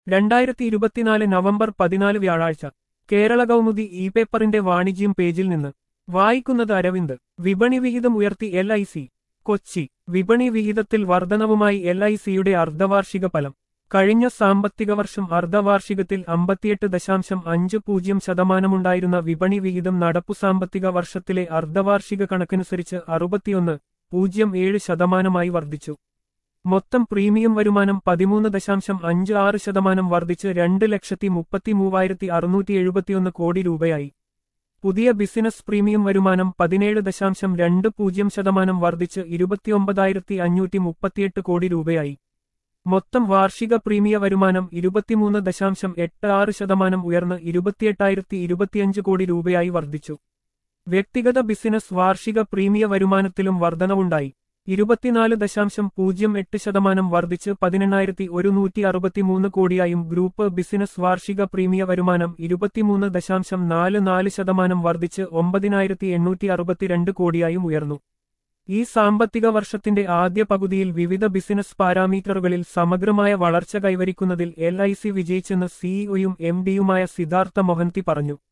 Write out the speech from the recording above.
രണ്ടായിരത്തി ഇരുപത്തിനാല് നവംബർ പതിനാല് വ്യാഴാഴ്ച കേരള കൗമുദി ഇ പേപ്പറിന്റെ വാണിജ്യം പേജിൽ നിന്ന് വായിക്കുന്നത് അരവിന്ദ് വിപണി വിഹിതം ഉയർത്തി എൽ ഐ സി കൊച്ചി വിപണി വിഹിതത്തിൽ വർധനവുമായി എൽ ഐ സിയുടെ അർദ്ധവാർഷിക ഫലം കഴിഞ്ഞ സാമ്പത്തിക വർഷം അർദ്ധവാർഷികത്തിൽ അമ്പത്തിയെട്ട് ദശാംശം അഞ്ച് പൂജ്യം ശതമാനമുണ്ടായിരുന്ന വിപണി വിഹിതം നടപ്പു സാമ്പത്തിക വർഷത്തിലെ അർദ്ധവാർഷിക കണക്കനുസരിച്ച് അറുപത്തിയൊന്ന് പൂജ്യം ഏഴ് ശതമാനമായി വർദ്ധിച്ചു മൊത്തം പ്രീമിയം വരുമാനം പതിമൂന്ന് ദശാംശം അഞ്ച് ആറ് ശതമാനം വർദ്ധിച്ച് രണ്ട് ലക്ഷത്തി മുപ്പത്തി മൂവായിരത്തി അറുന്നൂറ്റി എഴുപത്തിയൊന്ന് കോടി രൂപയായി പുതിയ ബിസിനസ് പ്രീമിയം വരുമാനം പതിനേഴ് ദശാംശം രണ്ട് പൂജ്യം ശതമാനം വർദ്ധിച്ച് ഇരുപത്തിയൊമ്പതായിരത്തി അഞ്ഞൂറ്റി മുപ്പത്തിയെട്ട് കോടി രൂപയായി മൊത്തം വാർഷിക പ്രീമിയ വരുമാനം ഇരുപത്തിമൂന്ന് ദശാംശം എട്ട് ആറ് ശതമാനം ഉയർന്ന് ഇരുപത്തിയെട്ടായിരത്തി ഇരുപത്തിയഞ്ച് കോടി രൂപയായി വർദ്ധിച്ചു വ്യക്തിഗത ബിസിനസ് വാർഷിക പ്രീമിയ വരുമാനത്തിലും വർധനവുണ്ടായി ഇരുപത്തിനാല് ദശാംശം പൂജ്യം എട്ട് ശതമാനം വർദ്ധിച്ച് പതിനെണ്ണായിരത്തി ഒരുന്നൂറ്റി അറുപത്തിമൂന്ന് കോടിയായും ഗ്രൂപ്പ് ബിസിനസ് വാർഷിക പ്രീമിയ വരുമാനം ഇരുപത്തിമൂന്ന് ദശാംശം നാല് നാല് ശതമാനം വർദ്ധിച്ച് ഒമ്പതിനായിരത്തി എണ്ണൂറ്റി അറുപത്തിരണ്ട് കോടിയായും ഉയർന്നു ഈ സാമ്പത്തിക വർഷത്തിന്റെ ആദ്യ പകുതിയിൽ വിവിധ ബിസിനസ് പാരാമീറ്ററുകളിൽ സമഗ്രമായ വളർച്ച കൈവരിക്കുന്നതിൽ എൽ ഐ സി വിജയിച്ചെന്ന് സിഇഒയും എം ഡിയുമായ സിദ്ധാർത്ഥ മൊഹന്തി പറഞ്ഞു